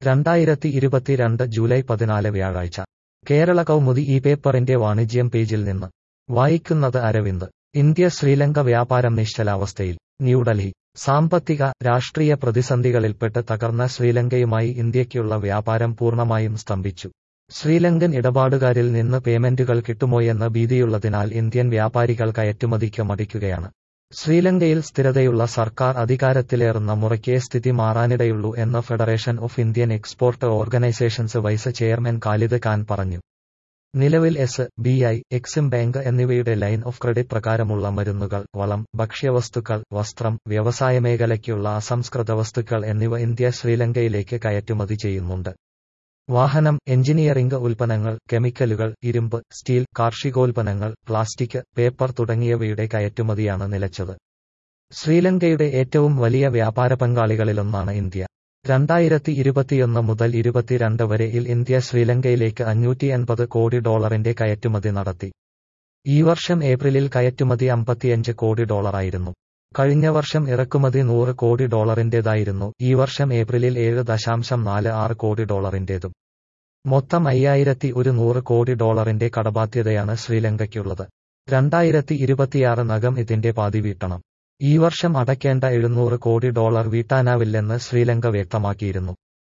രണ്ടായിരത്തി ഇരുപത്തിരണ്ട് ജൂലൈ പതിനാല് വ്യാഴാഴ്ച കേരള കൗമുദി ഈ പേപ്പറിന്റെ വാണിജ്യം പേജിൽ നിന്ന് വായിക്കുന്നത് അരവിന്ദ് ഇന്ത്യ ശ്രീലങ്ക വ്യാപാരം നിശ്ചലാവസ്ഥയിൽ ന്യൂഡൽഹി സാമ്പത്തിക രാഷ്ട്രീയ പ്രതിസന്ധികളിൽപ്പെട്ട് തകർന്ന ശ്രീലങ്കയുമായി ഇന്ത്യയ്ക്കുള്ള വ്യാപാരം പൂർണ്ണമായും സ്തംഭിച്ചു ശ്രീലങ്കൻ ഇടപാടുകാരിൽ നിന്ന് പേയ്മെന്റുകൾ കിട്ടുമോയെന്ന ഭീതിയുള്ളതിനാൽ ഇന്ത്യൻ വ്യാപാരികൾ കയറ്റുമതിക്ക് മടിക്കുകയാണ് ശ്രീലങ്കയിൽ സ്ഥിരതയുള്ള സർക്കാർ അധികാരത്തിലേറുന്ന മുറയ്ക്കേ സ്ഥിതി മാറാനിടയുള്ളൂ എന്ന് Federation of Indian Export Organisations vice chairman Khalid Khan പറഞ്ഞു നിലവിൽ S B I Exim bank എന്നിവയുടെ ലൈൻ ഓഫ് ക്രെഡിറ്റ് പ്രകാരമുള്ള മരുന്നുകൾ വളം ഭക്ഷ്യവസ്തുക്കൾ വസ്ത്രം വ്യവസായ മേഖലയ്ക്കുള്ള അസംസ്കൃത വസ്തുക്കൾ എന്നിവ ഇന്ത്യ ശ്രീലങ്കയിലേക്ക് കയറ്റുമതി ചെയ്യുന്നുണ്ട് വാഹനം എഞ്ചിനീയറിംഗ് ഉൽപ്പന്നങ്ങൾ കെമിക്കലുകൾ ഇരുമ്പ് സ്റ്റീൽ കാർഷികോൽപ്പന്നങ്ങൾ പ്ലാസ്റ്റിക് പേപ്പർ തുടങ്ങിയവയുടെ കയറ്റുമതിയാണ് നിലച്ചത് ശ്രീലങ്കയുടെ ഏറ്റവും വലിയ വ്യാപാര പങ്കാളികളിലൊന്നാണ് ഇന്ത്യ രണ്ടായിരത്തി ഇരുപത്തിയൊന്ന് മുതൽ ഇരുപത്തിരണ്ട് വരെയിൽ ഇന്ത്യ ശ്രീലങ്കയിലേക്ക് അഞ്ഞൂറ്റി അൻപത് കോടി ഡോളറിന്റെ കയറ്റുമതി നടത്തി ഈ വർഷം ഏപ്രിലിൽ കയറ്റുമതി അമ്പത്തിയഞ്ച് കോടി ഡോളറായിരുന്നു കഴിഞ്ഞ വർഷം ഇറക്കുമതി നൂറ് കോടി ഡോളറിന്റേതായിരുന്നു ഈ വർഷം ഏപ്രിലിൽ ഏഴ് ദശാംശം നാല് ആറ് കോടി ഡോളറിന്റേതും മൊത്തം അയ്യായിരത്തി ഒരു നൂറ് കോടി ഡോളറിന്റെ കടബാധ്യതയാണ് ശ്രീലങ്കയ്ക്കുള്ളത് രണ്ടായിരത്തി ഇരുപത്തിയാറ് നകം ഇതിന്റെ പാതി വീട്ടണം ഈ വർഷം അടയ്ക്കേണ്ട എഴുന്നൂറ് കോടി ഡോളർ വീട്ടാനാവില്ലെന്ന് ശ്രീലങ്ക വ്യക്തമാക്കിയിരുന്നു